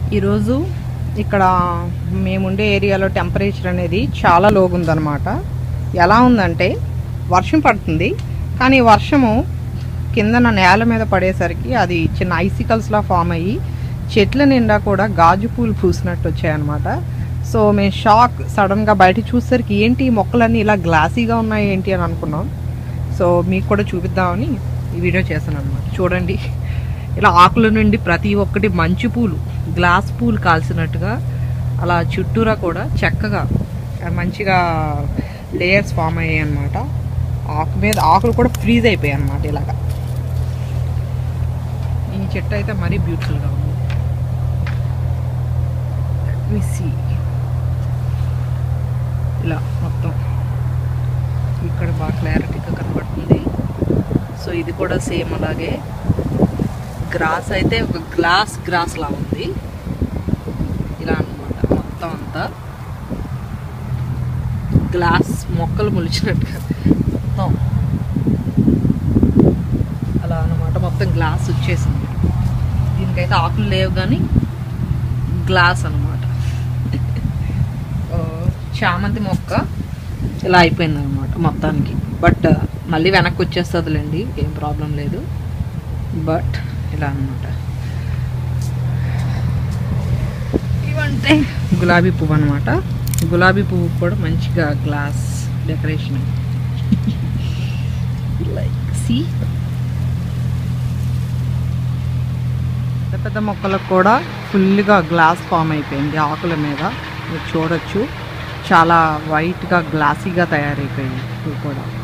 ఈరోజు ఇక్కడ మేముండే ఏరియాలో టెంపరేచర్ అనేది చాలా లోగా ఉందన్నమాట ఎలా ఉందంటే వర్షం పడుతుంది కానీ వర్షము కిందన నేల మీద పడేసరికి అది చిన్న ఐసికల్స్లా ఫామ్ అయ్యి చెట్ల నిండా కూడా గాజు పూలు పూసినట్టు వచ్చాయన్నమాట సో మేము షాక్ సడన్గా బయట చూసేసరికి ఏంటి ఈ మొక్కలన్నీ ఇలా గ్లాసీగా ఉన్నాయి ఏంటి అని అనుకున్నాం సో మీకు కూడా చూపిద్దామని ఈ వీడియో చేశాను అనమాట చూడండి ఇలా ఆకుల నుండి ప్రతి ఒక్కటి మంచు పూలు గ్లాస్ పూలు కాల్చినట్టుగా అలా చుట్టూరా కూడా చక్కగా మంచిగా లేయర్స్ ఫామ్ అయ్యాయి అనమాట ఆకు మీద ఆకులు కూడా ఫ్రీజ్ అయిపోయాయి అనమాట ఇలాగా ఈ చెట్టు అయితే మరీ బ్యూటిఫుల్గా ఉంది Let me see. ఇలా మొత్తం ఇక్కడ బాగా క్లారిటీగా కనబడుతుంది సో ఇది కూడా సేమ్ అలాగే గ్రాస్ అయితే ఒక గ్లాస్ గ్రాస్ లా ఉంది ఇలా అన్నమాట మొత్తం అంతా గ్లాస్ మొక్కలు మొలిచినట్టుగా మొత్తం అలా అన్నమాట మొత్తం గ్లాస్ వచ్చేసింది దీనికైతే ఆకులు లేవు కానీ గ్లాస్ అనమాట చామంతి మొక్క ఇలా అయిపోయింది అనమాట మొత్తానికి బట్ మళ్ళీ వెనక్కి వచ్చేస్తుందిలేండి ఏం ప్రాబ్లం లేదు బట్ ఇలా అనమాట ఇవంటే గులాబీ పువ్వు అనమాట గులాబీ పువ్వు కూడా మంచిగా గ్లాస్ డెకరేషన్ లైక్ సి పెద్ద పెద్ద మొక్కలకు కూడా ఫుల్గా గ్లాస్ ఫామ్ అయిపోయింది ఆకుల మీద మీరు చూడొచ్చు చాలా వైట్గా గ్లాసీగా తయారైపోయింది ఇవి కూడా